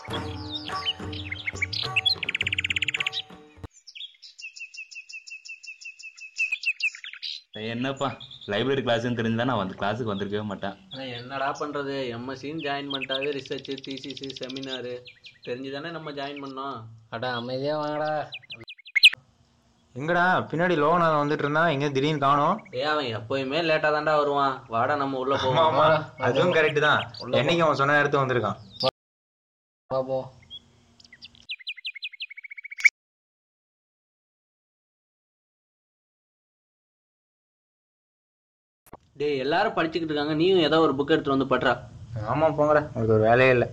என்னப்பா லைப்ரரி கிளாஸ்னு தெரிஞ்சா நான் வந்து கிளாஸுக்கு வந்திருக்கவே மாட்டேன் ஆனா என்னடா பண்றது எம்எஸ்சின்னு ஜாயின் பண்ணிட்டாவே ரிசர்ச் டிசிசி செமினாரு தெரிஞ்சு தானே நம்ம ஜாயின் பண்ணோம் அட அமைதியா வாங்கடா எங்கடா பின்னாடி லோகநாதன் வந்துட்டு இருந்தா எங்க திடீர்னு காணோம் ஏ அவன் எப்பயுமே லேட்டா தான்டா வருவான் வாடா நம்ம உள்ள ஆமா போவோம் ஆமா அதுவும் கரெக்ட் தான் என்னைக்கு அவன் சொன்ன நேரத்துக்கு வந்திருக்கான் பாப்போம் டேய் எல்லாரும் படிச்சுக்கிட்டு இருக்காங்க நீயும் ஏதோ ஒரு புக் எடுத்து வந்து பட்றா ஆமா போங்கடா அதுக்கு ஒரு வேலையே இல்லை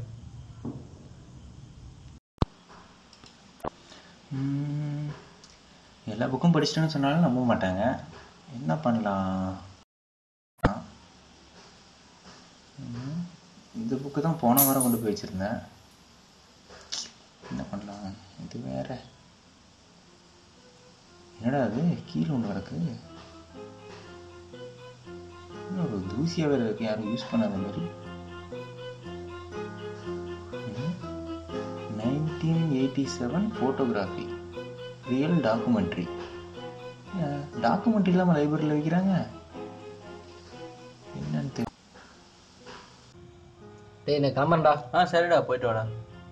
எல்லா புக்கும் படிச்சிட்டேன்னு சொன்னாலும் நம்ப மாட்டாங்க என்ன பண்ணலாம் ம், இந்த புக்கு தான் போன வாரம் கொண்டு போய் வச்சிருந்தேன் என்ன பண்ணலாம் இது வேற என்னடா அது கீழே ஒன்று கிடக்கு என்ன ஒரு தூசியாக வேற இருக்கு யாரும் யூஸ் பண்ணாத மாதிரி nineteen eighty seven photography real documentary documentary இல்லாமல் லைப்ரரியில் வைக்கிறாங்க என்னன்னு தெரியல டேய் நான் கிளம்புறேன்டா ஆ சரிடா போயிட்டு வாடா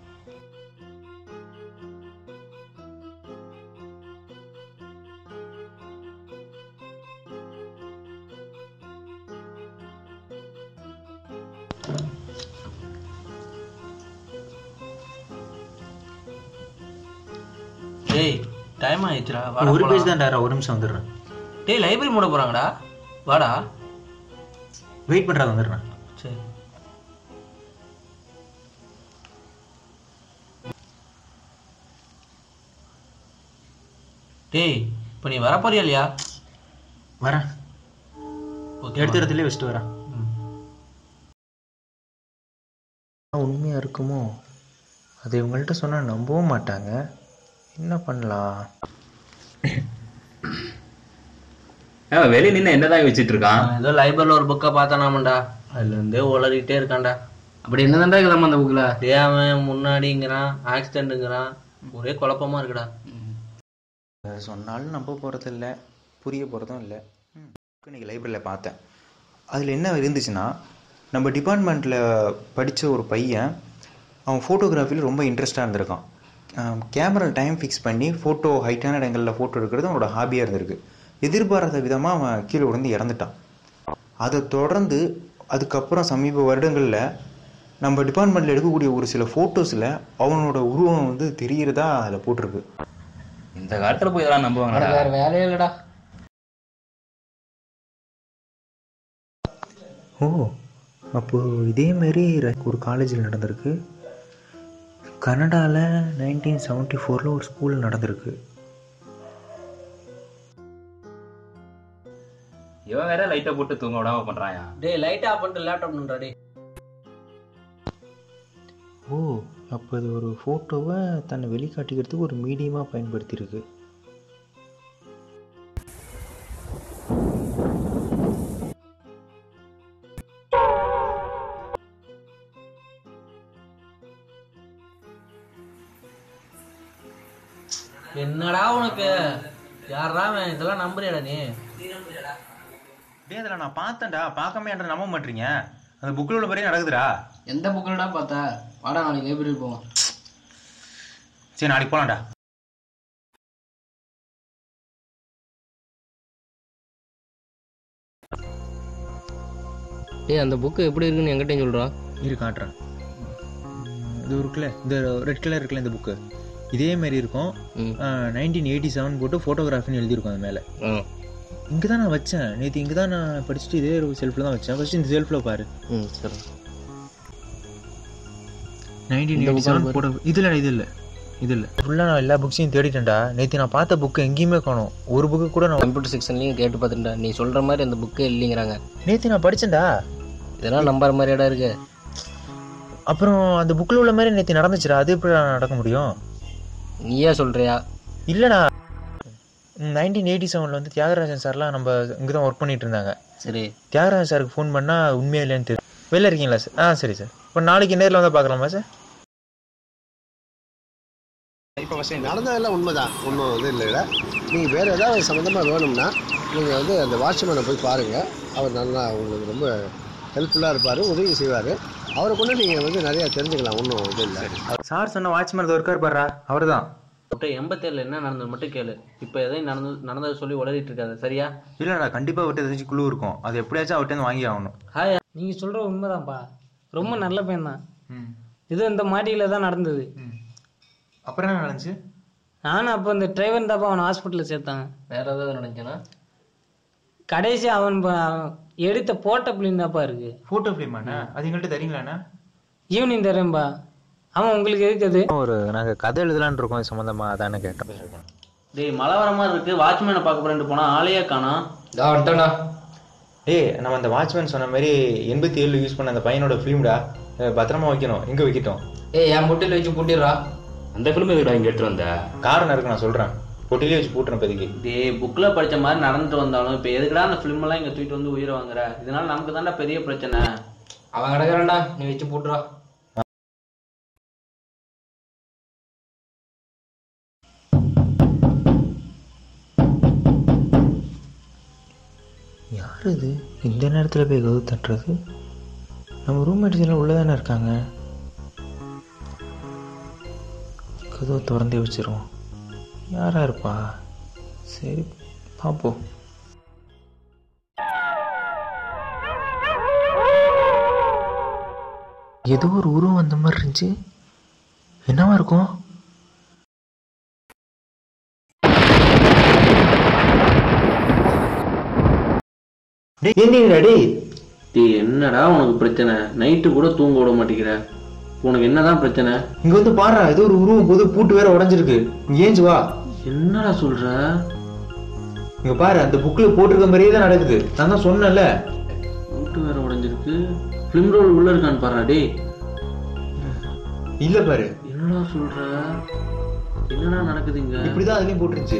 டேய் டைம் ஆயிடுச்சுடா வாடா ஒரு போலாம். பேஜ் தான்டா ஒரு நிமிஷம் வந்துடுறேன் டேய் லைப்ரரி மூட போறாங்கடா வாடா வெயிட் பண்ணுறா வந்துடுறேன் சரி டேய் இப்போ நீ வரப்போறியா இல்லையா வரேன் ஓகே எடுத்த இடத்துல வச்சுட்டு வரேன் ம். உண்மையாக இருக்குமோ அது இவங்கள்ட்ட சொன்னால் நம்பவும் மாட்டாங்க என்ன பண்ணலாம் ஏன் வெளியே நின்று என்னதான் வச்சிட்டு இருக்கான் அவன் ஏதோ லைப்ரரியில் ஒரு புக்கை பார்த்தானாமண்டா அதுல இருந்தே உளறிட்டே இருக்கான்டா அப்படி என்னதான்டா இருக்குதாம்மா அந்த புக்கில் டேய் அவன் முன்னாடிங்கிறான் ஆக்சிடென்ட்டுங்கிறான் ஒரே குழப்பமா இருக்குடா அதை சொன்னாலும் நம்ப போகிறதில்ல புரிய போகிறதும் இல்லை இன்னைக்கு லைப்ரரியில் பார்த்தேன் அதில் என்ன இருந்துச்சுன்னா நம்ம டிபார்ட்மெண்ட்டில் படித்த ஒரு பையன் அவன் ஃபோட்டோகிராஃபியில் ரொம்ப இன்ட்ரெஸ்டாக இருந்திருக்கான் கேமரா டைம் ஃபிக்ஸ் பண்ணி ஃபோட்டோ ஹைட்டான இடங்களில் ஃபோட்டோ எடுக்கிறது அவனோட ஹாபியாக இருந்திருக்கு எதிர்பாராத விதமாக அவன் கீழே விழுந்து இறந்துட்டான் அதை தொடர்ந்து அதுக்கப்புறம் சமீப வருடங்களில் நம்ம டிபார்ட்மெண்ட்டில் எடுக்கக்கூடிய ஒரு சில ஃபோட்டோஸில் அவனோட உருவம் வந்து தெரிகிறதா அதில் போட்டிருக்கு இந்த காலத்துல போய் இதெல்லாம் நம்புவாங்கடா வேற வேலையே இல்லடா ஓ அப்போது இதேமாரி ஒரு காலேஜில் நடந்திருக்கு கனடாவில் நைன்டீன் செவன்ட்டி ஃபோரில் ஒரு ஸ்கூலில் நடந்திருக்கு இவன் வேற லைட்டை போட்டு தூங்க விடாம பண்றாயா டேய் லைட் ஆஃப் பண்ணிட்டு லேப்டாப் நின்றா டேய் ஓ அப்போ இது ஒரு ஃபோட்டோவை தன்னை வெளிக்காட்டிக்கிறதுக்கு ஒரு மீடியமாக பயன்படுத்தியிருக்கு என்னடா உனக்கு யாரா அவன் இதெல்லாம் நம்புறியாடா நீ டே அதில் நான் பார்த்தேன்டா பார்க்காம என்ற நம்ப மாட்டீங்க அந்த புக்கில் உள்ள மாதிரியே நடக்குதுடா எந்த புக்கில்டா பார்த்தா வாடா நாளைக்கு லைப்ரரி போவோம் சரி நாளைக்கு போகலாம்டா டேய் அந்த புக்கு எப்படி இருக்குன்னு என்கிட்டயும் சொல்றா இரு காட்டுறேன் உம், இது இருக்குல்ல இந்த ரெட் கலர் இருக்குல்ல இந்த புக்கு இதே மாதிரி இருக்கும் ம் நைன்டீன் எயிட்டி செவன் போட்டு ஃபோட்டோகிராஃபின்னு எழுதியிருக்கும் அது மேலே ஆ இங்கே தான் நான் வச்சேன் நேற்று இங்கே தான் நான் படிச்சுட்டு இதே ஒரு செல்ஃபில் தான் வச்சேன் ஃபஸ்ட்டு இந்த செல்ஃபில் பாரு ம் சரி நைன்டீன் இந்த எயிட்டி book செவன் போட்டோ இது இல்லை இது இல்லை இது இல்லை ஃபுல்லாக நான் எல்லா புக்ஸையும் தேடிட்டேன்டா நேற்று நான் பார்த்த புக்கு எங்கேயுமே காணோம் ஒரு புக்கு கூட நான் கம்ப்யூட்டர் செக்ஷன்லையும் கேட்டு பார்த்துட்டா நீ சொல்ற மாதிரி அந்த புக்கே இல்லைங்கிறாங்க நேற்று நான் படித்தேன்டா இதெல்லாம் நம்புற மாதிரியாடா இருக்கு அப்புறம் அந்த புக்கில் உள்ள மாதிரி நேற்று நடந்துச்சுடா அது எப்படி நடக்க முடியும் நீயே சொல்றியா இல்லைடா நைன்டீன் எயிட்டி செவனில் வந்து தியாகராஜன் சார்லாம் நம்ம இங்கே தான் ஒர்க் பண்ணிட்டு இருந்தாங்க சரி தியாகராஜன் சாருக்கு ஃபோன் பண்ணால் உண்மையா இல்லையான்னு தெரியும் வெளில இருக்கீங்களா சார் ஆ சரி சார் இப்போ நாளைக்கு நேரில் வந்து பார்க்கலாமா சார் அவசியம் நடந்ததெல்லாம் உண்மைதான் ஒன்றும் இது இல்லை நீங்கள் வேறு ஏதாவது சம்மந்தமாக வேணும்னா நீங்கள் வந்து அந்த வாட்ச்மேனை போய் பாருங்கள் அவர் நல்லா உங்களுக்கு ரொம்ப ஹெல்ப்ஃபுல்லாக இருப்பார் உதவி செய்வார் அவரை கொண்டு நீங்கள் வந்து நிறையா தெரிஞ்சுக்கலாம் ஒன்றும் இது இல்லை சார் சொன்ன வாட்ச்மேன் ஒர்க்கார் பாடுறா அவர் தான் விட்ட எண்பத்தேழில் என்ன நடந்தது மட்டும் கேளு இப்போ எதையும் நடந்து நடந்ததை சொல்லி உளறிட்டு இருக்காது சரியா இல்லைடா கண்டிப்பாக விட்டு ஏதாச்சும் குழு இருக்கும் அது எப்படியாச்சும் அவர்கிட்ட வாங்கி ஆகணும் ஹாய் நீங்கள் சொல்கிற உண்மைதான்ப்பா ரொம்ப நல்ல பையன் தான் ம் இது இந்த மாடியில் தான் நடந்தது ம் அப்புறம் என்ன நடந்துச்சு நானும் அப்போ இந்த டிரைவர் தாப்பா அவனை ஹாஸ்பிட்டலில் சேர்த்தாங்க வேற ஏதாவது நினைச்சேன்னா கடைசி அவன் ப- அவன் எடுத்த போட்ட பிள்ளைங்க தான்ப்பா இருக்கு ஃபோட்டோ ஃபிலிமாண்ணா அது எங்கள்கிட்ட தரீங்களாண்ணா ஈவினிங் தரேன்பா அவன் உங்களுக்கு இருக்குது ஒரு நாங்கள் கதை எழுதலான்னு இருக்கோம் சம்மந்தமாக அதானே கேட்டோம் டேய் மழை வர மாதிரி இருக்கு வாட்ச்மேனை பார்க்க போறேன்ட்டு போனா ஆளையே காணோம் இதா வந்துட்டேன்டா டேய் நம்ம அந்த வாட்ச்மேன் சொன்ன மாதிரி எண்பத்தி ஏழு யூஸ் பண்ண அந்த பையனோட ஃபிலிம்டா பத்திரமா வைக்கணும் எங்கே வைக்கட்டும் ஏய் என் முட்டையில் வச்சு பூட்டிடுறா அந்த ஃபிலிம் எதுடா இங்கே எடுத்துட்டு வந்த காரணம் இருக்கு நான் சொல்கிறேன் பொட்டிலே வச்சு பூட்டுறேன் இப்போதைக்கு டேய் புக்கில் படிச்ச மாதிரி நடந்துட்டு வந்தாலும் இப்போ எதுக்குடா அந்த film எல்லாம் இங்கே தூக்கிட்டு வந்து உயிரை வாங்குற இதனால நமக்கு தான்டா பெரிய பிரச்சனை அவன் கிடக்குறான்டா நீ வச்சு பூட்டுறா யார் இது இந்த நேரத்தில் போய் கதவு தட்டுறது நம்ம ரூம்மேட்ஸ் எல்லாம் உள்ளே தானே இருக்காங்க கதவை திறந்தே வச்சிருவோம் யாரா இருப்பா சரி பார்ப்போம் ஏதோ ஒரு உருவம் அந்த மாதிரி இருந்துச்சு என்னவா இருக்கும் டேய் ஏந்திங்கடா டேய் டேய் என்னடா உனக்கு பிரச்சனை நைட்டு கூட தூங்க விட மாட்டேங்கிற உனக்கு என்னதான் பிரச்சனை இங்க வந்து பாரு ஏதோ ஒரு உருவம் போது பூட்டு வேற உடைஞ்சிருக்கு இங்க ஏஞ்சு வா என்னடா சொல்ற இங்க பாரு அந்த புக்ல போட்டிருக்க மாதிரியே தான் நடக்குது நான் தான் சொன்னேன்ல வீட்டு வேற உடைஞ்சிருக்கு ஃபிலிம் ரோல் உள்ள இருக்கான்னு பாரு டேய் இல்ல பாரு என்னடா சொல்ற என்னடா நடக்குது இங்க இப்படிதான் அதுலயும் போட்டுருச்சு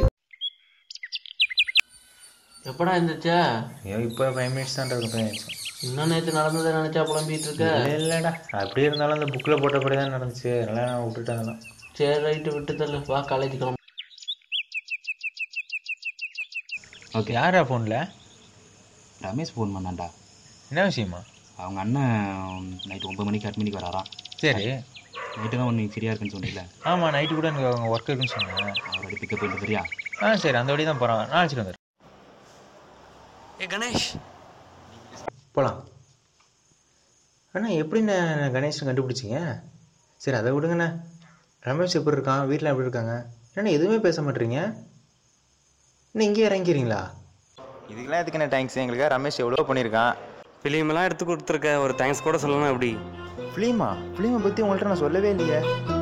எப்படா இருந்துச்சா ஐயோ இப்போ ஃபைவ் மினிட்ஸ் தான் இருக்கும் இன்னும் நேற்று நடந்ததை நினைச்சா புலம்பிட்டு இருக்க இல்லடா அப்படி இருந்தாலும் அந்த புக்ல போட்டபடி தான் நடந்துச்சு அதனால நான் விட்டுட்டேன் அதெல்லாம் சரி ரைட்டு விட்டு தள்ளு வா காலேஜ் கிளம்பு ஓகே யாரா ஃபோனில் ரமேஷ் ஃபோன் பண்ணான்டா என்ன விஷயமா அவங்க அண்ணன் நைட்டு ஒன்பது மணிக்கு அட் மணிக்கு வராராம் சரி நைட்டு தான் ஒன்று ஃப்ரீயாக இருக்குன்னு சொன்னீங்களே ஆமாம் நைட்டு கூட எனக்கு அவங்க ஒர்க் இருக்குன்னு சொன்னாங்க அவரோட பிக்கப் பண்ணிட்டு சரியா ஆ சரி அந்த வழி தான் போகிறான் நான் அழைச்சிட்டு வந்துடுறேன் ஏ கணேஷ் போகலாம் அண்ணா எப்படிண்ணே கணேஷன் கண்டுபிடிச்சிங்க சரி அதை விடுங்கண்ணே ரமேஷ் எப்படி இருக்கான் வீட்டில் எப்படி இருக்காங்க என்ன எதுவுமே பேச மாட்டீங்க என்ன இங்கே இறங்கிறீங்களா இதுக்கெல்லாம் எதுக்குண்ணே தேங்க்ஸ் எங்களுக்கு ரமேஷ் எவ்வளோ பண்ணியிருக்கான் ஃபிலிமெல்லாம் எடுத்து கொடுத்துருக்க ஒரு தேங்க்ஸ் கூட சொல்லலாம் எப்படி ஃபிலிமா ஃபிலிமை பற்றி உங்கள்கிட்ட நான் சொல்லவே இல்லையே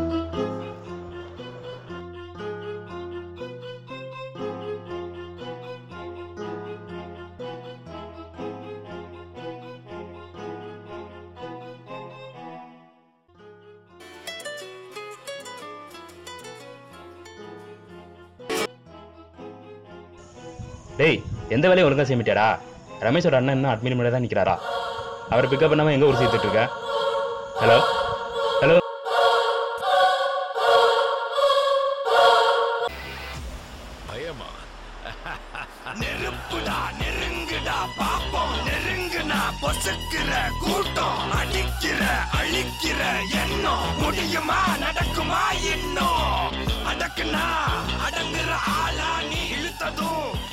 டேய் எந்த வேலையும் ஒழுங்கா செய்ய மாட்டியாடா ரமேஷோட அண்ணன் இன்னும் அட்மின் மேலே தான் நிற்கிறாரா அவரை பிக்கப் பண்ணாமல் எங்கே ஊர் சேர்த்துட்டு இருக்க ஹலோ ஹலோ நெருப்புடா நெருங்குடா பாப்போம் நெருங்குனா பொசுக்கிற கூட்டம் அடிக்கிற அழிக்கிற எண்ணம் முடியுமா நடக்குமா இன்னும் அடக்குனா அடங்குற ஆளா நீ இழுத்ததும்